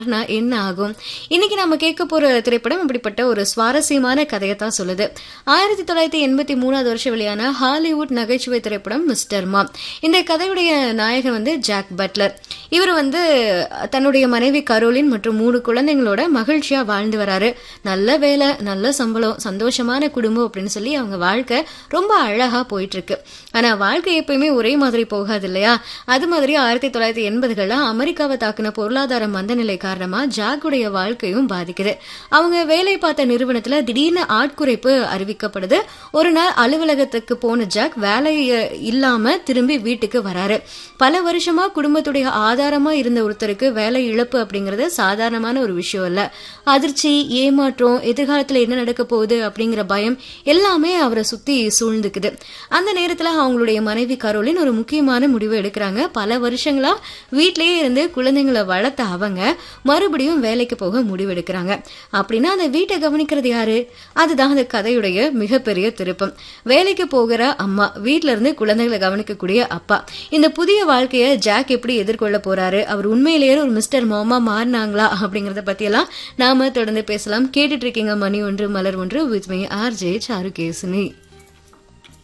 நான் என்ன ஆகும் இன்னைக்கு நம்ம கேட்க போற திரைப்படம் இப்படிப்பட்ட ஒரு சுவாரஸ்யமான கதையை தான் சொல்லுது ஆயிரத்தி தொள்ளாயிரத்தி எண்பத்தி மூணாவது வருஷம் வெளியான ஹாலிவுட் நகைச்சுவை திரைப்படம் மிஸ்டர் மாம் இந்த கதையுடைய நாயகன் வந்து ஜாக் பட்லர் இவர் வந்து தன்னுடைய மனைவி கரோலின் மற்றும் மூணு குழந்தைங்களோட மகிழ்ச்சியா வாழ்ந்து வராரு நல்ல வேலை நல்ல சம்பளம் சந்தோஷமான குடும்பம் அப்படின்னு சொல்லி அவங்க வாழ்க்கை ரொம்ப அழகா போயிட்டு இருக்கு ஆனா வாழ்க்கை எப்பயுமே ஒரே மாதிரி போகாது இல்லையா அது மாதிரி ஆயிரத்தி தொள்ளாயிரத்தி எண்பதுகள்ல அமெரிக்காவை தாக்குன பொருளாதார மந்தநிலை காரணமா ஜாக்குடைய வாழ்க்கையும் பாதிக்குது அவங்க வேலை பார்த்த நிறுவனத்துல திடீர்னு ஆட்குறைப்பு அறிவிக்கப்படுது ஒரு நாள் அலுவலகத்துக்கு போன ஜாக் வேலை இல்லாம திரும்பி வீட்டுக்கு வராரு பல வருஷமா குடும்பத்துடைய ஆதாரமா இருந்த ஒருத்தருக்கு வேலை இழப்பு அப்படிங்கறது சாதாரணமான ஒரு விஷயம் இல்ல அதிர்ச்சி ஏமாற்றம் எதிர்காலத்துல என்ன நடக்க போகுது அப்படிங்கிற பயம் எல்லாமே அவரை சுத்தி சூழ்ந்துக்குது அந்த நேரத்துல அவங்களுடைய மனைவி கரோலின் ஒரு முக்கியமான முடிவு எடுக்கிறாங்க பல வருஷங்களா வீட்லயே இருந்து குழந்தைங்களை வளர்த்த அவங்க மறுபடியும் வேலைக்கு போக முடிவெடுக்கிறாங்க அப்படின்னா அந்த வீட்டை கவனிக்கிறது யாரு அதுதான் அந்த கதையுடைய மிகப்பெரிய திருப்பம் வேலைக்கு போகிற அம்மா வீட்ல இருந்து குழந்தைகளை கவனிக்கக்கூடிய அப்பா இந்த புதிய வாழ்க்கைய ஜாக் எப்படி எதிர்கொள்ள போறாரு அவர் உண்மையிலேயே ஒரு மிஸ்டர் மாமா மாறினாங்களா அப்படிங்கறத பத்தியெல்லாம் நாம தொடர்ந்து பேசலாம் கேட்டுட்டு இருக்கீங்க மணி ஒன்று மலர் ஒன்று வித் மீ ஆர் ஜே சாருகேசினி